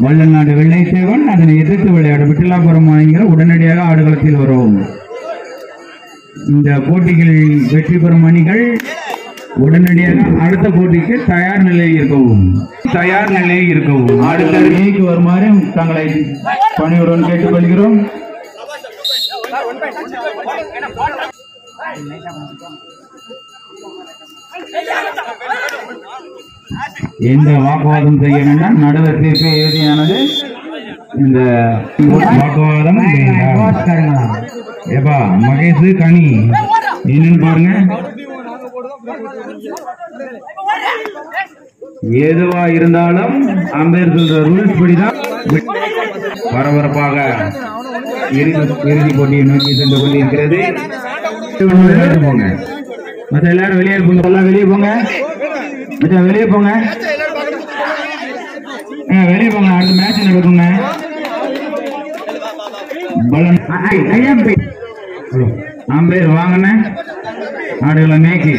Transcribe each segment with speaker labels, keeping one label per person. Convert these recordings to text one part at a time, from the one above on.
Speaker 1: வல்லநாடு வெள்ளைத்தேவன் அதனை எதிர்த்து விளையாடும் விட்டலாபுரம் அணிங்கிற உடனடியாக ஆடுகளத்தில் வரவும் இந்த போட்டிகளில் வெற்றி பெறும் அணிகள் உடனடியாக அடுத்த போட்டிக்கு தயார் நிலையில் இருக்கவும் தயார் நிலையில் இருக்கவும் அடுத்த அணிக்கு வருமாறு தங்களை பணியுடன் கேட்டுக்கொள்கிறோம் எந்த வாக்குவாதம் செய்ய வேண்டாம் நடுவர் தீர்ப்பு இறுதியானது இந்த வாக்குவாதம் வேண்டாம். ஏப்பா மகேஷ் கனி என்னன்னு பாருங்க எதுவா இருந்தாலும் அம்பேர் சொல்ற ரூல்ஸ் படிதான் பரபரப்பாக இறுதி இறுதி போட்டியை நோக்கி சென்று கொண்டிருக்கிறது வெளியே போங்க மற்ற எல்லாரும் வெளியே போங்க எல்லாம் வெளியே போங்க மச்சான் வெளியே போங்க ஆ, வெளியே போங்க அடுத்த மேட்ச் நடக்குங்க பலன் ஆம்பேர் வாங்கண்ணே ஆடுகளை மேய்க்கு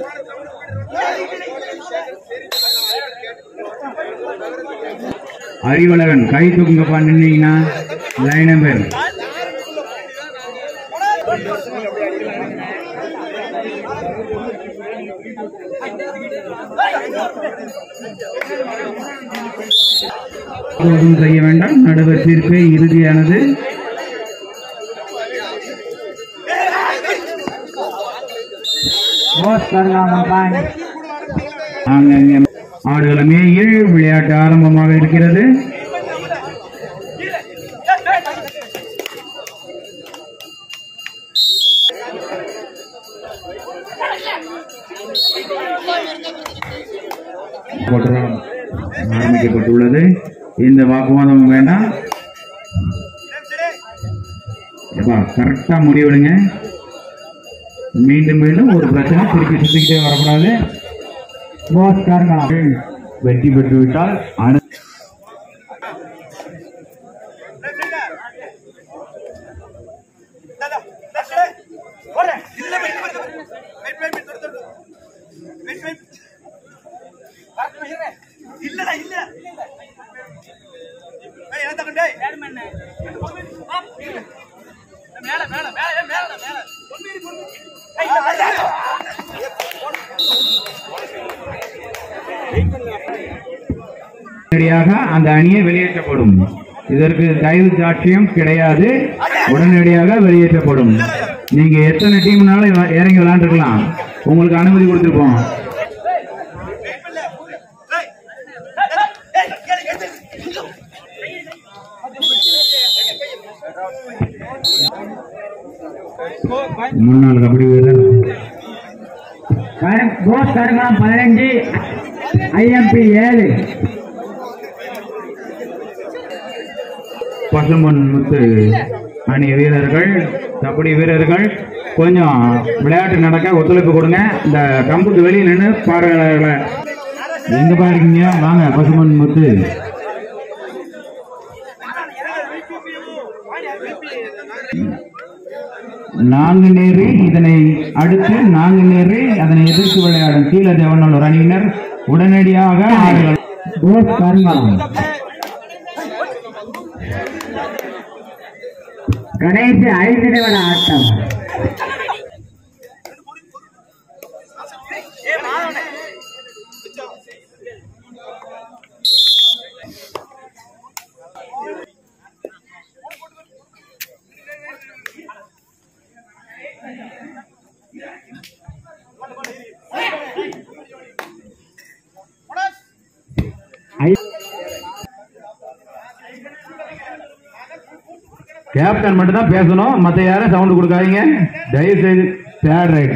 Speaker 1: அறிவழகன் கை தூக்குங்கப்பா நின்னீங்கன்னா லைன் நம்பர் எதுவும் செய்ய வேண்டாம் நடுவர் தீர்ப்பே இறுதியானது ஆங்காங்கே ஆடுகள மேயில் விளையாட்டு ஆரம்பமாக இருக்கிறது போட்டலாம் ஆரம்பிக்கப்பட்டுள்ளது இந்த வாக்குவாதம் வேண்டாம் கரெக்டா முடிவெடுங்க மீண்டும் மீண்டும் ஒரு பிரச்சனை திருப்பி சுத்திக்கிட்டே வரக்கூடாது வெற்றி பெற்று விட்டால் அனு
Speaker 2: இல்லடா இல்ல ஏய் என்ன தங்கடே மேல மேல மேல ஏய், மேல மேல பொன்மீறி பொன்மீறி ஏய் இல்ல வரடா
Speaker 1: உடனடியாக அந்த அணியை வெளியேற்றப்படும் இதற்கு தயவு சாட்சியம் கிடையாது உடனடியாக வெளியேற்றப்படும் நீங்க எத்தனை டீம்னாலும் இற- இறங்கி விளையாண்டுக்கலாம் உங்களுக்கு அனுமதி கொடுத்துருப்போம்
Speaker 2: ஏய் கேளு கேளு
Speaker 1: முன்னாள் கபடி வீரர்
Speaker 3: போஸ் கருங்கலம் பதினஞ்சு ஐஎம்பி ஏழு
Speaker 1: பசும்பொன் முத்து அணி வீரர்கள் கபடி வீரர்கள் கொஞ்சம் விளையாட்டு நடக்க ஒத்துழைப்பு கொடுங்க இந்த கம்புக்கு வெளியே நின்று பார்வையாளர்களை எங்க பாருக்கீங்க வாங்க பசும்பொன் முத்து நான்கு நேரு இதனை அடுத்து நான்கு நேரு அதனை எதிர்த்து விளையாடும் கீழ தேவநல்லூர் அணியினர் உடனடியாக ஆடுகள்
Speaker 3: போஸ் கருங்கலம் கடைசி ஐந்து நிமிட ஆட்டம்
Speaker 2: ஏய் மாறனே
Speaker 1: கேப்டன் மட்டும் தான் பேசணும் மத்த யாரும் சவுண்ட் கொடுக்காதீங்க தயவு செய்து third raid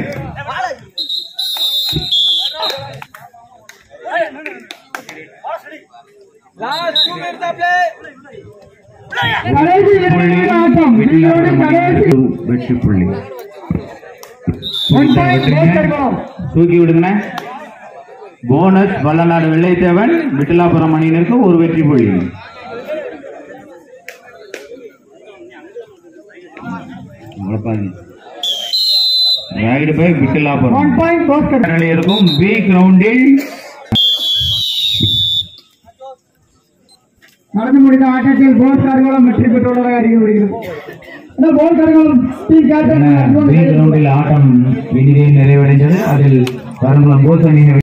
Speaker 2: last 2 minutes of play
Speaker 3: கடைசி இரண்டு நிமிட ஆட்டம் இதோடு கடைசி
Speaker 1: வெற்றி புள்ளி
Speaker 3: ஒன் பாயிண்ட் போஸ் கருங்கலம்
Speaker 1: தூக்கி விடுங்கண்ணே போனஸ் வல்லநாடு வெள்ளைத்தேவன் விட்டலாபுரம் அணியினருக்கு ஒரு வெற்றி புள்ளி raid by Vittalapuram
Speaker 3: one point Bose Karungalam
Speaker 1: கடலில் இருக்கும் பி கிரவுண்டில்
Speaker 3: நடந்து முடிந்த ஆட்டத்தில் போஸ் கருங்கலம் வெற்றி பெற்றுள்ளதாக அறியப்படுகிறது இந்த போஸ் கருங்கலம் டீம் கேப்டன்
Speaker 1: கிரவுண்டில் ஆட்டம் இனிதே நிறைவடைந்தது அதில் வருங்குளம் போஸ் அணியினர்